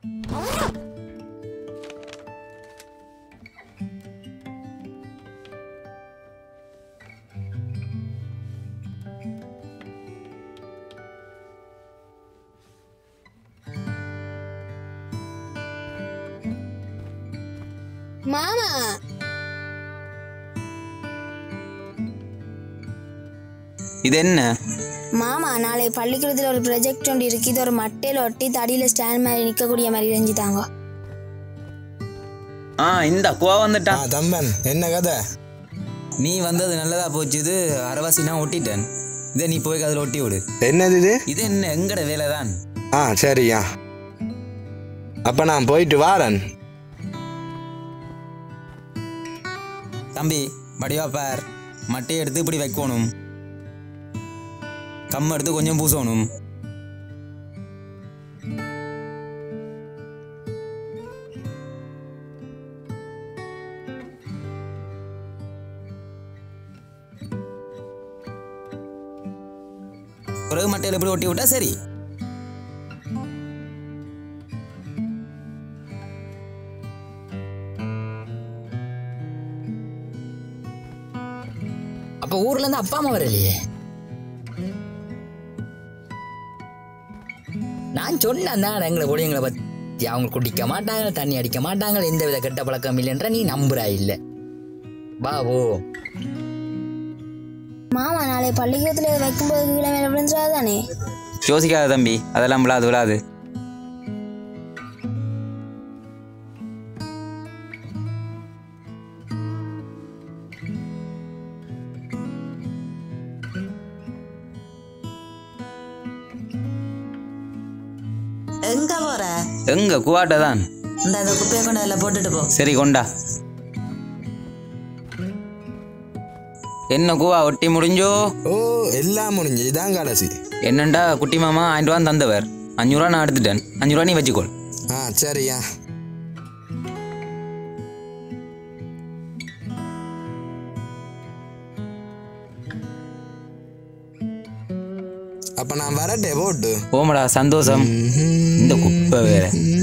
மாமா இது என்ன மாமா நாளை பள்ளிக்கூடத்தில் ஒரு ப்ரொஜெக்ட் ஒன்று இருக்கு இது ஒரு மட்டையில் ஒட்டி தடியில் ஸ்டாண்ட் மாதிரி நிற்கக்கூடிய மாதிரி செஞ்சுட்டாங்க ஆ இந்த கோவா ஆ வந்துட்டான் தம்பன் என்ன கதை நீ வந்தது நல்லதா போச்சு இது அரைவாசி நான் ஒட்டிட்டேன் இதை நீ போய் அதில் ஒட்டி விடு என்னது இது இது என்ன எங்கட வேலை தான் ஆ சரியா அப்ப நான் போயிட்டு வாரேன் தம்பி வடிவா பார் மட்டையை எடுத்து இப்படி வைக்கணும் கம் எடுத்து கொஞ்சம் பூசணும் பிறகு மட்டையில் இப்படி ஒட்டி விட்டா சரி அப்ப ஊர்ல இருந்து அப்பா அம்மா வரலையே நான் சொன்னேன் தான் எங்களை பொடியங்களை பத்தி அவங்க குடிக்க மாட்டாங்க தண்ணி அடிக்க மாட்டாங்க எந்த வித கெட்ட பழக்கம் இல்லைன்ற நீ நம்புறா இல்ல பாவோ மாமா நாளை பள்ளிக்கூடத்தில் இதை வைக்கும்போது கீழே மேலே விழுந்துடாதானே யோசிக்காத தம்பி அதெல்லாம் விழாது விழாது எங்க போற எங்க குவாட்டை தான் இந்த அந்த குப்பையை கொண்டு அதில் போட்டுட்டு போ சரி கொண்டா என்ன கூவா ஒட்டி முடிஞ்சோ ஓ எல்லாம் முடிஞ்சு இதான் கடைசி என்னண்டா குட்டி மாமா ஆயிரம் ரூபா தந்தவர் அஞ்சூறுவா நான் எடுத்துட்டேன் அஞ்சு ரூபா நீ வச்சுக்கோள் ஆ சரியா அப்ப நான் வரட்டே போட்டு ஓமடா சந்தோஷம் இந்த குப்பை வேற